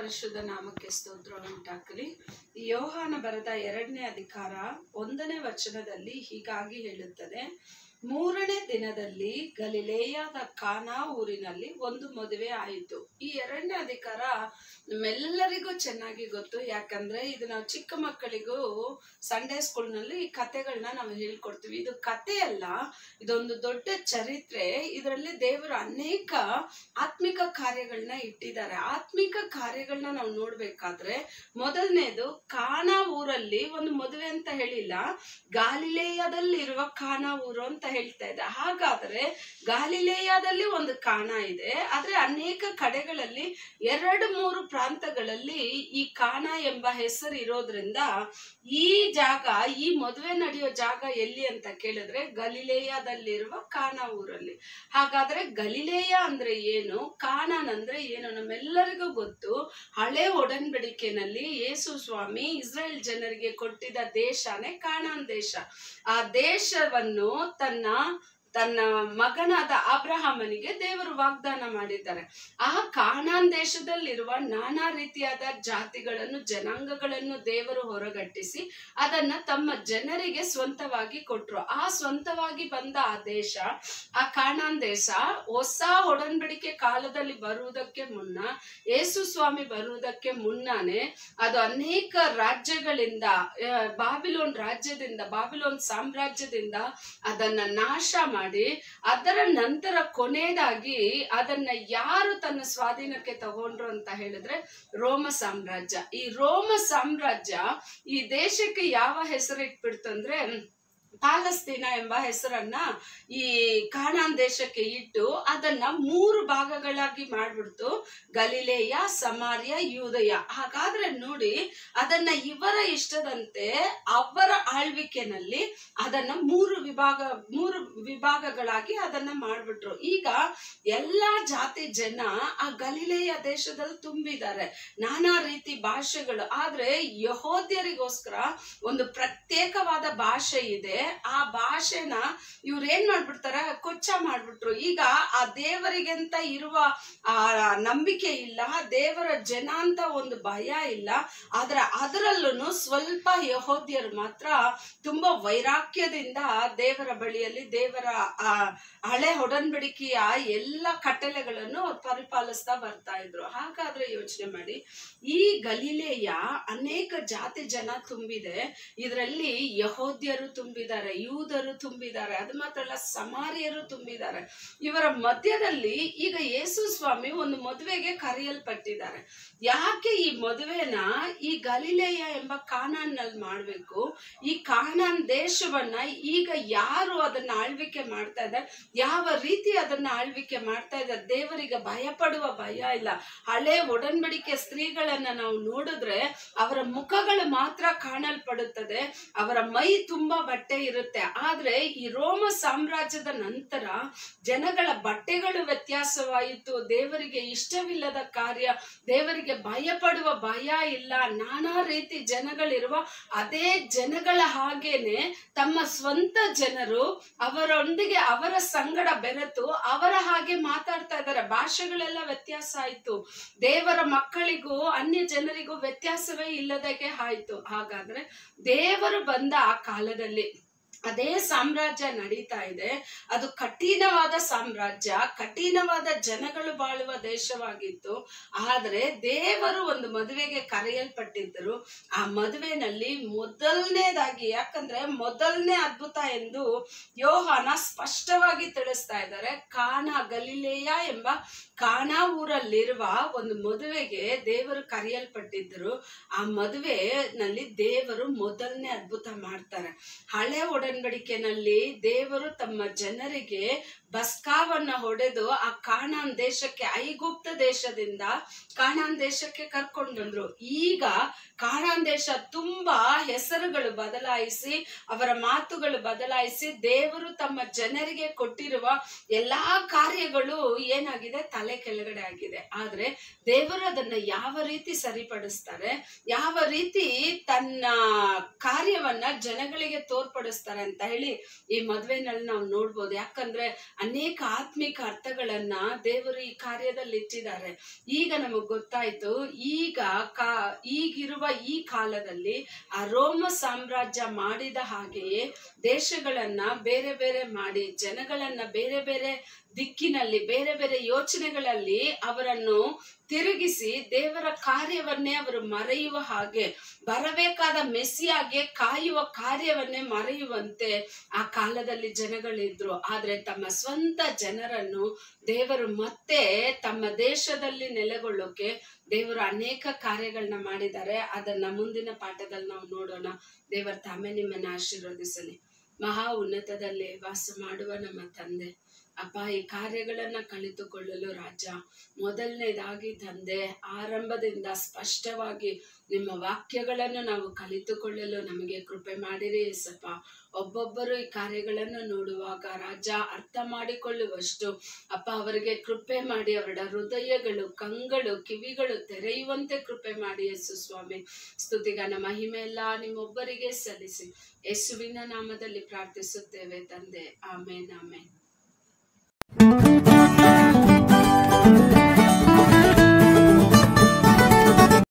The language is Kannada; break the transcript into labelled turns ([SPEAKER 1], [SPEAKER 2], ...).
[SPEAKER 1] ಪರಿಶುದ್ಧ ನಾಮಕ್ಕೆ ಸ್ತೋತ್ರ ಉಂಟಾಗಲಿ ಯೋಹಾನ ಬರೆದ ಎರಡನೇ ಅಧಿಕಾರ ಒಂದನೇ ವಚನದಲ್ಲಿ ಹೀಗಾಗಿ ಹೇಳುತ್ತದೆ ಮೂರನೇ ದಿನದಲ್ಲಿ ಗಲಿಲೇಯಾದ ಕಾನಾ ಊರಿನಲ್ಲಿ ಒಂದು ಮದುವೆ ಆಯಿತು ಈ ಎರಡನೇ ಅಧಿಕಾರ ನಮ್ಮೆಲ್ಲರಿಗೂ ಚೆನ್ನಾಗಿ ಗೊತ್ತು ಯಾಕಂದ್ರೆ ಇದು ನಾವು ಚಿಕ್ಕ ಮಕ್ಕಳಿಗೂ ಸಂಡೇ ಸ್ಕೂಲ್ನಲ್ಲಿ ಈ ಕತೆಗಳನ್ನ ನಾವು ಹೇಳ್ಕೊಡ್ತೀವಿ ಇದು ಕತೆ ಅಲ್ಲ ಇದೊಂದು ದೊಡ್ಡ ಚರಿತ್ರೆ ಇದರಲ್ಲಿ ದೇವರು ಅನೇಕ ಆತ್ಮಿಕ ಕಾರ್ಯಗಳನ್ನ ಇಟ್ಟಿದ್ದಾರೆ ಆತ್ಮಿಕ ಕಾರ್ಯಗಳನ್ನ ನಾವು ನೋಡ್ಬೇಕಾದ್ರೆ ಮೊದಲನೇದು ಕಾನಾ ಊರಲ್ಲಿ ಒಂದು ಮದುವೆ ಅಂತ ಹೇಳಿಲ್ಲ ಗಾಲಿಲೇಯದಲ್ಲಿರುವ ಕಾನಾ ಊರು ಅಂತ ಹೇಳ್ತಾ ಇದೆ ಹಾಗಾದ್ರೆ ಗಾಲಿಲೇಯದಲ್ಲಿ ಒಂದು ಕಾಣ ಇದೆ ಆದ್ರೆ ಅನೇಕ ಕಡೆಗಳಲ್ಲಿ ಎರಡು ಮೂರು ಪ್ರಾಂತಗಳಲ್ಲಿ ಈ ಕಾಣ ಎಂಬ ಹೆಸರು ಇರೋದ್ರಿಂದ ಈ ಜಾಗ ಈ ಮದುವೆ ನಡೆಯೋ ಜಾಗ ಎಲ್ಲಿ ಅಂತ ಕೇಳಿದ್ರೆ ಗಲಿಲೇಯದಲ್ಲಿರುವ ಕಾನಾ ಊರಲ್ಲಿ ಹಾಗಾದ್ರೆ ಗಲಿಲೇಯ ಅಂದ್ರೆ ಏನು ಕಾನಾನ್ ಅಂದ್ರೆ ಏನು ನಮ್ಮೆಲ್ಲರಿಗೂ ಗೊತ್ತು ಹಳೆ ಒಡನ್ಬಡಿಕೆನಲ್ಲಿ ಯೇಸು ಸ್ವಾಮಿ ಇಸ್ರೇಲ್ ಜನರಿಗೆ ಕೊಟ್ಟಿದ್ದ ದೇಶನೇ ಕಾನಾನ್ ದೇಶ ಆ ದೇಶವನ್ನು ತನ್ನ ತನ್ನ ಮಗನಾದ ಅಬ್ರಹಾಮನಿಗೆ ದೇವರು ವಾಗ್ದಾನ ಮಾಡಿದ್ದಾರೆ ಆ ಕಾನಾನ್ ದೇಶದಲ್ಲಿರುವ ನಾನಾ ರೀತಿಯಾದ ಜಾತಿಗಳನ್ನು ಜನಾಂಗಗಳನ್ನು ದೇವರು ಹೊರಗಟ್ಟಿಸಿ ಅದನ್ನ ತಮ್ಮ ಜನರಿಗೆ ಸ್ವಂತವಾಗಿ ಕೊಟ್ರು ಆ ಸ್ವಂತವಾಗಿ ಬಂದ ಆ ದೇಶ ಆ ಕಾನಾನ್ ದೇಶ ಹೊಸ ಒಡನ್ಬಡಿಕೆ ಕಾಲದಲ್ಲಿ ಬರುವುದಕ್ಕೆ ಮುನ್ನ ಯೇಸು ಸ್ವಾಮಿ ಬರುವುದಕ್ಕೆ ಮುನ್ನಾನೆ ಅದು ಅನೇಕ ರಾಜ್ಯಗಳಿಂದ ಆ, ಬಾಬಿಲೋನ್ ರಾಜ್ಯದಿಂದ ಬಾಬಿಲೋನ್ ಸಾಮ್ರಾಜ್ಯದಿಂದ ಅದನ್ನ ನಾಶ ಮಾಡಿ ಅದರ ನಂತರ ಕೊನೆಯದಾಗಿ ಅದನ್ನ ಯಾರು ತನ್ನ ಸ್ವಾಧೀನಕ್ಕೆ ತಗೊಂಡ್ರು ಅಂತ ಹೇಳಿದ್ರೆ ರೋಮ ಸಾಮ್ರಾಜ್ಯ ಈ ರೋಮ ಸಾಮ್ರಾಜ್ಯ ಈ ದೇಶಕ್ಕೆ ಯಾವ ಹೆಸರು ಇಟ್ಬಿಡ್ತು ಅಂದ್ರೆ ಪಾಲಸ್ತೀನ ಎಂಬ ಹೆಸರನ್ನ ಈ ಕಾನಾನ್ ದೇಶಕ್ಕೆ ಇಟ್ಟು ಅದನ್ನ ಮೂರು ಭಾಗಗಳಾಗಿ ಮಾಡ್ಬಿಡ್ತು ಗಲಿಲೇಯ ಸಮಾರ್ಯ ಯೂದಯ ಹಾಗಾದ್ರೆ ನೋಡಿ ಅದನ್ನ ಇವರ ಇಷ್ಟದಂತೆ ಅವರ ಆಳ್ವಿಕೆನಲ್ಲಿ ಅದನ್ನ ಮೂರು ವಿಭಾಗ ಮೂರು ವಿಭಾಗಗಳಾಗಿ ಅದನ್ನ ಮಾಡ್ಬಿಟ್ರು ಈಗ ಎಲ್ಲಾ ಜಾತಿ ಜನ ಆ ಗಲಿಲೇಯ ದೇಶದಲ್ಲಿ ತುಂಬಿದ್ದಾರೆ ನಾನಾ ರೀತಿ ಭಾಷೆಗಳು ಆದ್ರೆ ಯಹೋದ್ಯರಿಗೋಸ್ಕರ ಒಂದು ಪ್ರತ್ಯೇಕವಾದ ಭಾಷೆ ಇದೆ ಆ ಭಾಷೆನ ಇವ್ರು ಏನ್ ಮಾಡ್ಬಿಡ್ತಾರ ಕೊಚ್ಚ ಮಾಡ್ಬಿಟ್ರು ಈಗ ಆ ದೇವರಿಗೆಂತ ಇರುವ ಆ ನಂಬಿಕೆ ಇಲ್ಲ ದೇವರ ಜನ ಅಂತ ಒಂದು ಭಯ ಇಲ್ಲ ಆದ್ರೆ ಅದರಲ್ಲೂ ಸ್ವಲ್ಪ ಯಹೋದ್ಯರು ಮಾತ್ರ ತುಂಬಾ ವೈರಾಗ್ಯದಿಂದ ದೇವರ ಬಳಿಯಲ್ಲಿ ದೇವರ ಆ ಹಳೆ ಒಡನ್ಬಡಿಕೆಯ ಎಲ್ಲ ಕಟ್ಟಳೆಗಳನ್ನು ಅವ್ರು ಪರಿಪಾಲಿಸ್ತಾ ಬರ್ತಾ ಇದ್ರು ಹಾಗಾದ್ರೆ ಯೋಚನೆ ಮಾಡಿ ಈ ಗಲಿಲೆಯ ಅನೇಕ ಜಾತಿ ಜನ ತುಂಬಿದೆ ಇದರಲ್ಲಿ ಯಹೋದ್ಯರು ತುಂಬಿದ್ದಾರೆ ಯೂದರು ತುಂಬಿದ್ದಾರೆ ಅದು ಮಾತ್ರ ಅಲ್ಲ ಸಮಾರಿಯರು ತುಂಬಿದ್ದಾರೆ ಇವರ ಮಧ್ಯದಲ್ಲಿ ಈಗ ಯೇಸು ಸ್ವಾಮಿ ಒಂದು ಮದುವೆಗೆ ಕರೆಯಲ್ಪಟ್ಟಿದ್ದಾರೆ ಯಾಕೆ ಈ ಮದುವೆನ ಈ ಗಲಿಲೆಯ ಎಂಬ ಕಾನಾನ್ನಲ್ಲಿ ಮಾಡಬೇಕು ಈ ಕಾನಾನ್ ದೇಶವನ್ನ ಈಗ ಯಾರು ಅದನ್ನ ಆಳ್ವಿಕೆ ಮಾಡ್ತಾ ಇದ್ದಾರೆ ಯಾವ ರೀತಿ ಅದನ್ನ ಆಳ್ವಿಕೆ ಮಾಡ್ತಾ ಇದ್ದಾರೆ ದೇವರಿಗೆ ಭಯಪಡುವ ಭಯ ಇಲ್ಲ ಹಳೆ ಒಡನ್ಬಡಿಕೆ ಸ್ತ್ರೀಗಳನ್ನ ನಾವು ನೋಡಿದ್ರೆ ಅವರ ಮುಖಗಳು ಮಾತ್ರ ಕಾಣಲ್ಪಡುತ್ತದೆ ಅವರ ಮೈ ತುಂಬಾ ಬಟ್ಟೆ ಇರುತ್ತೆ ಆದ್ರೆ ಈ ರೋಮ ಸಾಮ್ರಾಜ್ಯದ ನಂತರ ಜನಗಳ ಬಟ್ಟೆಗಳು ವ್ಯತ್ಯಾಸವಾಯಿತು ದೇವರಿಗೆ ಇಷ್ಟವಿಲ್ಲದ ಕಾರ್ಯ ದೇವರಿಗೆ ಭಯಪಡುವ ಭಯ ಇಲ್ಲ ನಾನಾ ರೀತಿ ಜನಗಳಿರುವ ಅದೇ ಜನಗಳ ಹಾಗೇನೆ ತಮ್ಮ ಸ್ವಂತ ಜನರು ಅವರೊಂದಿಗೆ ಅವರ ಸಂಗಡ ಬೆರೆತು ಅವರ ಹಾಗೆ ಮಾತಾಡ್ತಾ ಇದ್ದಾರೆ ಭಾಷೆಗಳೆಲ್ಲ ವ್ಯತ್ಯಾಸ ಆಯ್ತು ದೇವರ ಮಕ್ಕಳಿಗೂ ಅನ್ಯ ಜನರಿಗೂ ವ್ಯತ್ಯಾಸವೇ ಇಲ್ಲದಾಗೆ ಆಯ್ತು ಹಾಗಾದ್ರೆ ದೇವರು ಬಂದ ಆ ಕಾಲದಲ್ಲಿ ಅದೇ ಸಾಮ್ರಾಜ್ಯ ನಡೀತಾ ಇದೆ ಅದು ಕಠಿಣವಾದ ಸಾಮ್ರಾಜ್ಯ ಕಠಿಣವಾದ ಜನಗಳು ಬಾಳುವ ದೇಶವಾಗಿತ್ತು ಆದ್ರೆ ದೇವರು ಒಂದು ಮದುವೆಗೆ ಕರೆಯಲ್ಪಟ್ಟಿದ್ದರು ಆ ಮದುವೆನಲ್ಲಿ ಮೊದಲನೇದಾಗಿ ಯಾಕಂದ್ರೆ ಮೊದಲನೇ ಅದ್ಭುತ ಎಂದು ಯೋಹಾನ ಸ್ಪಷ್ಟವಾಗಿ ತಿಳಿಸ್ತಾ ಇದ್ದಾರೆ ಕಾನ ಗಲಿಲೇಯ ಎಂಬ ಕಾನಾ ಊರಲ್ಲಿರುವ ಒಂದು ಮದುವೆಗೆ ದೇವರು ಕರೆಯಲ್ಪಟ್ಟಿದ್ದರು ಆ ಮದುವೆನಲ್ಲಿ ದೇವರು ಮೊದಲನೇ ಅದ್ಭುತ ಮಾಡ್ತಾರೆ ಹಳೆ ಒಡನ್ಬಡಿಕೆನಲ್ಲಿ ದೇವರು ತಮ್ಮ ಜನರಿಗೆ ಬಸ್ಕಾವನ್ನ ಹೊಡೆದು ಆ ಕಾನಾನ್ ದೇಶಕ್ಕೆ ಐಗುಪ್ತ ದೇಶದಿಂದ ಕಾನಾನ್ ದೇಶಕ್ಕೆ ಕರ್ಕೊಂಡು ಬಂದ್ರು ಈಗ ಕಾನಾನ್ ದೇಶ ತುಂಬಾ ಹೆಸರುಗಳು ಬದಲಾಯಿಸಿ ಅವರ ಮಾತುಗಳು ಬದಲಾಯಿಸಿ ದೇವರು ತಮ್ಮ ಜನರಿಗೆ ಕೊಟ್ಟಿರುವ ಎಲ್ಲಾ ಕಾರ್ಯಗಳು ಏನಾಗಿದೆ ತಲೆ ಕೆಳಗಡೆ ಆಗಿದೆ ಆದ್ರೆ ದೇವರು ಅದನ್ನ ಯಾವ ರೀತಿ ಸರಿಪಡಿಸ್ತಾರೆ ಯಾವ ರೀತಿ ತನ್ನ ಕಾರ್ಯವನ್ನ ಜನಗಳಿಗೆ ತೋರ್ಪಡಿಸ್ತಾರೆ ಮಾಡ್ತಾರೆ ಅಂತ ಹೇಳಿ ಈ ಮದ್ವೆನಲ್ಲಿ ನಾವು ನೋಡ್ಬೋದು ಯಾಕಂದ್ರೆ ಅನೇಕ ಆತ್ಮಿಕ ಅರ್ಥಗಳನ್ನ ದೇವರು ಈ ಕಾರ್ಯದಲ್ಲಿ ಇಟ್ಟಿದ್ದಾರೆ ಈಗ ನಮಗ್ ಗೊತ್ತಾಯ್ತು ಈಗ ಕಾ ಈಗಿರುವ ಈ ಕಾಲದಲ್ಲಿ ಆ ರೋಮ ಸಾಮ್ರಾಜ್ಯ ಮಾಡಿದ ಹಾಗೆಯೇ ದೇಶಗಳನ್ನ ಬೇರೆ ಬೇರೆ ಮಾಡಿ ಜನಗಳನ್ನ ಬೇರೆ ಬೇರೆ ದಿಕ್ಕಿನಲ್ಲಿ ಬೇರೆ ಬೇರೆ ಯೋಚನೆಗಳಲ್ಲಿ ಅವರನ್ನು ತಿರುಗಿಸಿ ದೇವರ ಕಾರ್ಯವನ್ನೇ ಅವರು ಮರೆಯುವ ಹಾಗೆ ಬರಬೇಕಾದ ಮೆಸ್ಸಿಯಾಗೆ ಕಾಯುವ ಕಾರ್ಯವನ್ನೇ ಮರೆಯುವಂತೆ ಆ ಕಾಲದಲ್ಲಿ ಜನಗಳಿದ್ರು ಆದ್ರೆ ತಮ್ಮ ಸ್ವಂತ ಜನರನ್ನು ದೇವರು ಮತ್ತೆ ತಮ್ಮ ದೇಶದಲ್ಲಿ ನೆಲೆಗೊಳ್ಳೋಕೆ ದೇವರು ಅನೇಕ ಕಾರ್ಯಗಳನ್ನ ಮಾಡಿದ್ದಾರೆ ಅದನ್ನ ಮುಂದಿನ ಪಾಠದಲ್ಲಿ ನಾವು ನೋಡೋಣ ದೇವರ ತಾಮೆ ನಿಮ್ಮನ್ನ ಆಶೀರ್ವದಿಸಲಿ ಮಹಾ ಉನ್ನತದಲ್ಲಿ ವಾಸ ಮಾಡುವ ನಮ್ಮ ತಂದೆ ಅಪ್ಪ ಈ ಕಾರ್ಯಗಳನ್ನ ಕಲಿತುಕೊಳ್ಳಲು ರಾಜ ಮೊದಲನೇದಾಗಿ ತಂದೆ ಆರಂಭದಿಂದ ಸ್ಪಷ್ಟವಾಗಿ ನಿಮ್ಮ ವಾಕ್ಯಗಳನ್ನು ನಾವು ಕಲಿತುಕೊಳ್ಳಲು ನಮಗೆ ಕೃಪೆ ಮಾಡಿರಿ ಏಸಪ್ಪ ಒಬ್ಬೊಬ್ಬರು ಈ ಕಾರ್ಯಗಳನ್ನು ನೋಡುವಾಗ ರಾಜ ಅರ್ಥ ಮಾಡಿಕೊಳ್ಳುವಷ್ಟು ಅಪ್ಪ ಅವರಿಗೆ ಕೃಪೆ ಮಾಡಿ ಅವರ ಹೃದಯಗಳು ಕಂಗಳು ಕಿವಿಗಳು ತೆರೆಯುವಂತೆ ಕೃಪೆ ಮಾಡಿ ಯೇಸು ಸ್ವಾಮಿ ಸ್ತುತಿಗಾನ ಮಹಿಮೆ ಎಲ್ಲ ನಿಮ್ಮೊಬ್ಬರಿಗೆ ಸಲ್ಲಿಸಿ ಯೇಸುವಿನ ನಾಮದಲ್ಲಿ ಪ್ರಾರ್ಥಿಸುತ್ತೇವೆ ತಂದೆ ಆಮೇನ್ ಆಮೇನ್